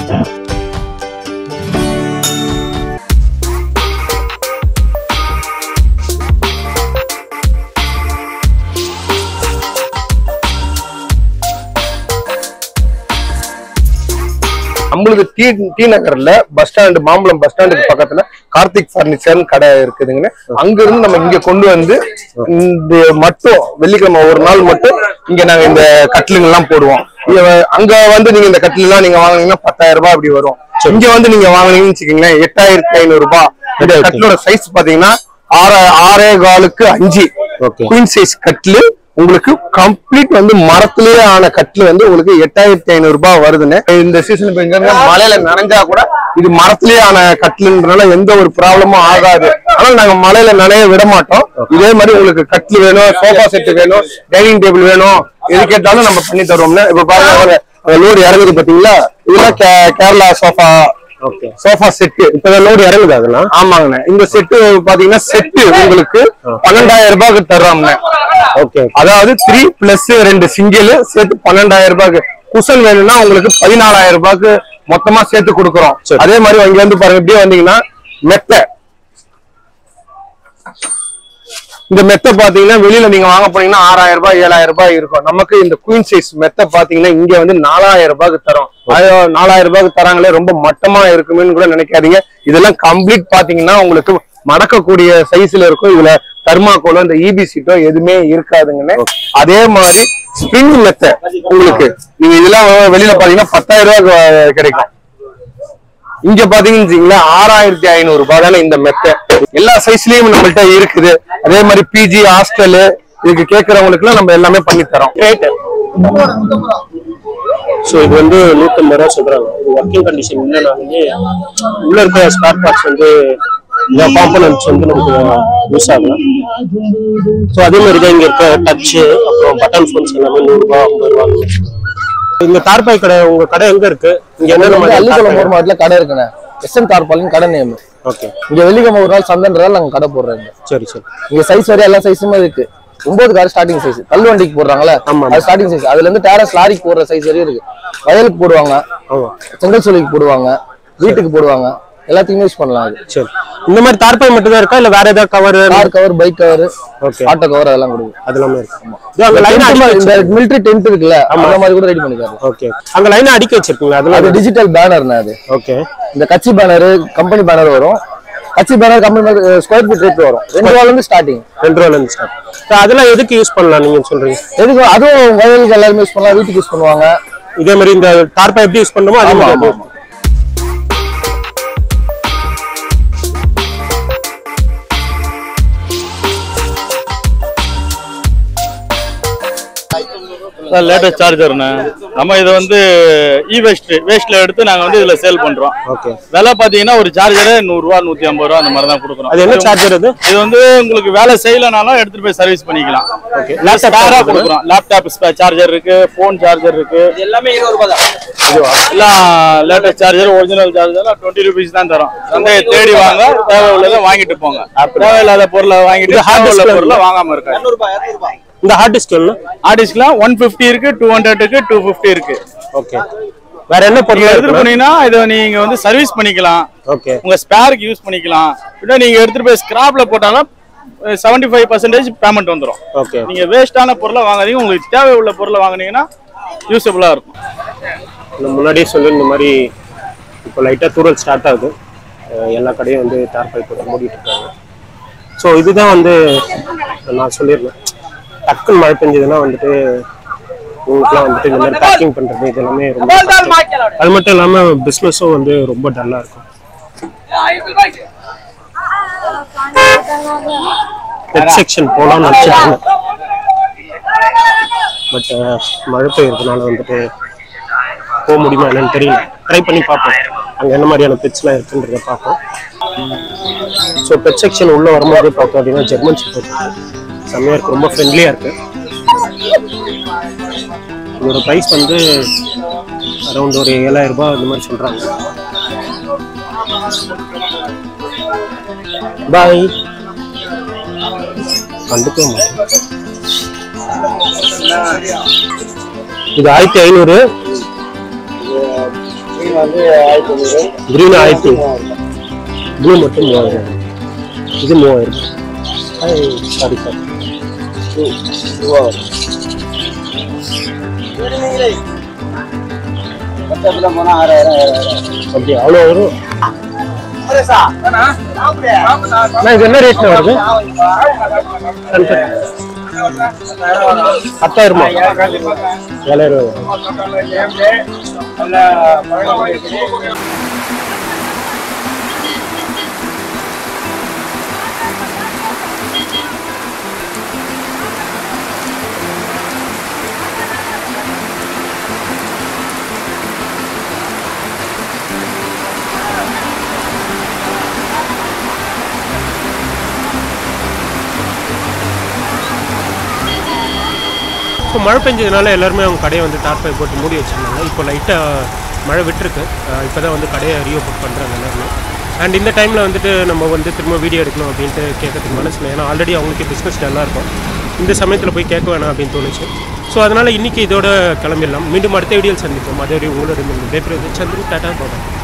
நம்மளுக்கு T T நகர்ல bus stand மாம்பழம் பஸ் ஸ்டாண்டுக்கு பக்கத்துல கார்த்திக் பர்னிச்சர்னு கடை இருக்குதுங்க அங்க இருந்து நம்ம இங்க கொண்டு வந்து இந்த மட்டும் வெள்ளிக்கிழமை ஒரு நாள் மட்டும் இங்க நாங்க இந்த கட்டிலுங்க எல்லாம் போடுவோம் இங்க வ- அங்க வந்து நீங்க இந்த கட்டில் எல்லாம் நீங்க வாங்குனீங்கன்னா பத்தாயிரம் ரூபாய் அப்படி வரும் இங்க வந்து நீங்க வாங்குனீங்கன்னு வச்சுக்கீங்களேன் எட்டாயிரத்தி ஐநூறு ரூபாய் இந்த கட்டிலோட சைஸ் பாத்தீங்கன்னா ஆறு ஆறே காலுக்கு அஞ்சு Okay. குயின் சைஸ் கட்டிலு உங்களுக்கு கம்ப்ளீட் வந்து மரத்திலேயே ஆன கட்டில் வந்து உங்களுக்கு எட்டாயிரத்தி ஐநூறு ரூபாய் வருதுன்னு இந்த சீசன் மழையில நனைஞ்சா கூட இது மரத்திலேயே ஆன கட்டிலுன்றனால எந்த ஒரு ப்ராப்ளமும் ஆகாது ஆனால் நாங்க மழையில நனைய விட மாட்டோம் இதே மாதிரி உங்களுக்கு கட்டில் வேணும் சோஃபா செட் வேணும் டைனிங் டேபிள் வேணும் எது கேட்டாலும் நம்ம பண்ணி தருவோம்னா இப்ப பாருங்க லோடு இறங்குது பாத்தீங்களா இதெல்லாம் கே- Kerala sofa okay sofa set இப்பதான் லோடு இறங்குது அதெல்லாம் ஆமாங்கண்ணே இந்த செட்டு பாத்தீங்கன்னா செட்டு உங்களுக்கு பன்னெண்டாயிரம் ரூபாய்க்கு தர்றோம்ண்ணே ஓகே அதாவது த்ரீ பிளஸ் ரெண்டு சிங்கிள் சேர்த்து பன்னெண்டாயிரம் ரூபாய்க்கு குஷன் வேணும்னா உங்களுக்கு பதினாலாயிரம் ரூபாய்க்கு மொத்தமா சேர்த்து கொடுக்குறோம் சரி. அதே மாதிரி இங்க வந்து பாருங்க இப்படியே வந்தீங்கன்னா மெத்தை இந்த மெத்தை பாத்தீங்கன்னா வெளியில நீங்க வாங்க போனீங்கன்னா ஆறாயிரம் ரூபாய் ஏழாயிரம் ரூபாய் இருக்கும் நமக்கு இந்த குயின் சைஸ் மெத்தை பாத்தீங்கன்னா இங்க வந்து நாலாயிரம் ரூபாய்க்கு தரோம் அது நாலாயிரம் ரூபாய்க்கு தராங்களே ரொம்ப மட்டமா இருக்குமேன்னு கூட நினைக்காதீங்க இதெல்லாம் கம்ப்ளீட் பாத்தீங்கன்னா உங்களுக்கு மடக்கக்கூடிய சைஸ்ல இருக்கும் இதுல தர்மாக்கோலோ இந்த இபி சீட்டோ எதுவுமே இருக்காதுங்கன்னு அதே மாதிரி ஸ்ப்ரிங் மெத்தை உங்களுக்கு நீங்க இதெல்லாம் வெளியில பாத்தீங்கன்னா பத்தாயிரம் ரூபாய்க்கு கிடைக்கும் இங்க பாத்தீங்கன்னு வச்சுக்கீங்களேன் ஆறாயிரத்தி ஐநூறு ரூபாய் தானே இந்த மெத்தை எல்லா சைஸ்லயும் நம்மள்ட்ட இருக்குது அதே மாதிரி பிஜி ஹாஸ்டல் இதுக்கு கேட்கறவங்களுக்கு எல்லாம் நம்ம எல்லாமே பண்ணி தரோம் ஸோ இது வந்து நூற்றம்பது ரூபா சொல்றாங்க இது ஒர்க்கிங் கண்டிஷன் இல்லைனா வந்து உள்ள இருக்க ஸ்பேர் பார்ட்ஸ் வந்து இந்த காம்பனன்ட்ஸ் வந்து நமக்கு யூஸ் ஆகலாம் ஸோ அதே மாதிரி தான் இங்க இருக்க டச்சு அப்புறம் பட்டன் ஃபோன்ஸ் எல்லாமே நூறுரூவா ஐம்பது ரூபா அந்த மாதிரி சொல்றாங்க. இந்த தார்பாய் கடை உங்க கடை எங்க இருக்கு இங்க என்னென்ன வந்து அள்ளிக்குளம் மாதிரி ஒரு மாவட்டத்துல கடை இருக்குண்ணே எஸ்என் தார்பாலின் கடை நேம் ஓகே இங்க வெள்ளிக்கிழமை ஒரு நாள் சந்தைன்றதால நாங்க கடை போடுறோம் சரி சரி இங்க சைஸ் வரையும் எல்லா சைஸுமே இருக்கு ஒன்பது கார் ஸ்டார்டிங் சைஸ் தள்ளு வண்டிக்கு போடுறாங்கல்ல ஆமா. அது ஸ்டார்டிங் சைஸ் அதுல இருந்து டேரஸ் லாரிக்கு போடுற சைஸ் வரையும் இருக்கு வயலுக்கு போடுவாங்க ஆமா செங்கல் சோலைக்கு போடுவாங்க வீட்டுக்கு போடுவாங்க எல்லாத்துக்குமே யூஸ் பண்ணலாம் அது சரி இந்த மாதிரி தார்பாய் மட்டும் தான் இருக்கா இல்ல வேற ஏதாவது cover car cover bike cover okay auto cover அதெல்லாம் கொடுக்கும் அது எல்லாமே இருக்கு இது அங்க லைன் அடிக்க இந்த வச்சிருக்கீங்க. மிலிட்டரி டென்ட் இருக்குல்ல அந்த மாதிரி கூட ரெடி பண்ணிக்கலாம் ஓகே அங்க லைன் அடிக்க வச்சிருக்கீங்க அதெல்லாம் அது டிஜிட்டல் பேனர்னா அது ஓகே இந்த கட்சி பேனர் கம்பெனி பேனர் வரும் கட்சி banner company square feet rate வரும் ரெண்டு ரூபால இருந்து ஸ்டார்டிங் ரெண்டு ரூபால இருந்து ஸ்டார்ட் அதெல்லாம் எதுக்கு யூஸ் பண்ணலாம் நீங்க சொல்றீங்க எதுக்கு அதுவும் வயலுக்கு எல்லாருமே யூஸ் பண்ணலாம் வீட்டுக்கு யூஸ் பண்ணுவாங்க இதே மாதிரி இந்த டார்பா எப்படி யூஸ் பண்ணுமோ அதே ஆமா, மாதிரி ஆமா, அது- ஆமா. லேட்டஸ்ட் சார்ஜர்ண்ணே நம்ம இதை வந்து இ வேஸ்ட் வேஸ்ட்ல எடுத்து நாங்க வந்து இதுல சேல் பண்றோம் ஓகே விலை பாத்தீங்கன்னா ஒரு சார்ஜரு நூறு ரூபா நூத்தி ஐம்பது ரூபா அந்த மாதிரி தான் கொடுக்குறோம் அது என்ன சார்ஜர் அது இது வந்து உங்களுக்கு வேலை செய்யலனாலும் எடுத்துட்டு போய் சர்வீஸ் பண்ணிக்கலாம் ஓகே ஸ்பேரா கொடுக்குறோம் லேப்டாப் சார்ஜர் இருக்கு போன் சார்ஜர் இருக்கு எல்லாமே இருபது ரூபாய் தான் எல்லாம் latest charger original charger twenty rupees தான் தரும் சந்தையை தேடி வாங்க தேவை உள்ளதை வாங்கிட்டு போங்க தேவையில்லாத பொருளை வாங்கிட்டு hard ஹார்ட் disk உள்ள ல பொருளை வாங்காம இருக்காங்க இந்த ஹார்ட் டிஸ்க் என்ன ஆர்டிஸ்ட்லாம் ஒன் பிப்டி இருக்கு டூ ஹண்ட்ரட் இருக்கு டூ பிப்டி இருக்கு ஓகே வேற என்ன நீங்க பொருள் எடுத்துட்டு எடுத்துட்டு போனீங்கன்னா இதை நீங்க வந்து சர்வீஸ் பண்ணிக்கலாம் ஓகே உங்க ஸ்பேருக்கு யூஸ் பண்ணிக்கலாம் இல்ல நீங்க எடுத்துட்டு போய் ஸ்கிராப்ல போட்டாலும் செவன்டி ஃபைவ் பர்சன்டேஜ் பேமெண்ட் வந்துடும் ஓகே நீங்க வேஸ்டான பொருளை வாங்காதீங்க உங்களுக்கு தேவை உள்ள பொருளை வாங்குனீங்கன்னா யூஸ்ஃபுல்லா இருக்கும் நான் முன்னாடியே சொல்லி இந்த மாதிரி இப்போ லைட்டாக தூரல் ஸ்டார்ட் ஆகுது அஹ் எல்லா கடையும் வந்து டார்பாய் போட்டு மூடிட்டு இருக்காங்க ஸோ இதுதான் வந்து நான் சொல்லியிருந்தேன் டக்குன்னு மழை பெஞ்சதுன்னா வந்துட்டு உங்களுக்குலாம் வந்துட்டு இந்த மாதிரி பேக்கிங் பண்ணுறது இது எல்லாமே ரொம்ப கஷ்டம். அது மட்டும் இல்லாமல் பிஸ்னஸும் வந்து ரொம்ப டல்லாக இருக்கும் பெட் செக்ஷன் போகலாம்னு நினச்சிட்டாங்க பட் மழை பெய்யறதுனால வந்துட்டு போக முடியுமா என்னன்னு தெரியல ட்ரை பண்ணி பார்ப்போம் அங்கே என்ன மாதிரியான பெட்ஸ்லாம் இருக்குன்றத பார்ப்போம் ஸோ பெட் செக்ஷன் உள்ளே வரும்போது பார்த்தோம் அப்படின்னா ஜெர்மன் ஷெப்பர்ட் செம்மையாக இருக்கு ரொம்ப ஃப்ரெண்ட்லியாக இருக்கு இதோட ப்ரைஸ் வந்து அரௌண்ட் ஒரு ஏழாயிரம் ரூபாய் இந்த மாதிரி சொல்கிறாங்க பாய் கண்டுக்கவே மாட்டேன் இது ஆயிரத்தி ஐநூறு க்ரீன் ஆயிரத்தி ப்ளூ மட்டும் மூவாயிரம் இது மூவாயிரம் சாரி சார் அப்படி அவ்வளோ வரும் அண்ணா, இது என்ன ரேட்ல வருது பத்தாயிரமா ஏழாயிரம் ரூபா ஸோ மழை பெஞ்சதுனால எல்லாருமே அவங்க கடையை வந்து தார்பாய் போட்டு மூடி வச்சிருந்தாங்க இப்போ லைட்டாக மழை விட்டுருக்கு இப்போ தான் வந்து கடையை ரீஓப்பன் பண்ணுறாங்க எல்லாருமே அண்ட் இந்த டைமில் வந்துட்டு நம்ம வந்து திரும்ப வீடியோ எடுக்கணும் அப்படின்ட்டு கேட்கறதுக்கு மனசில் ஏன்னா ஆல்ரெடி அவங்களுக்கு பிஸ்னஸ் டல்லாக இருக்கும் இந்த சமயத்தில் போய் கேட்க வேணாம் அப்படின்னு தோணுச்சு ஸோ அதனால் இன்றைக்கி இதோட கிளம்பிடலாம் மீண்டும் அடுத்த வீடியோவில் சந்திப்போம் அதே உங்களோட விடைபெறுவது சந்திரு டாடா போகிறேன்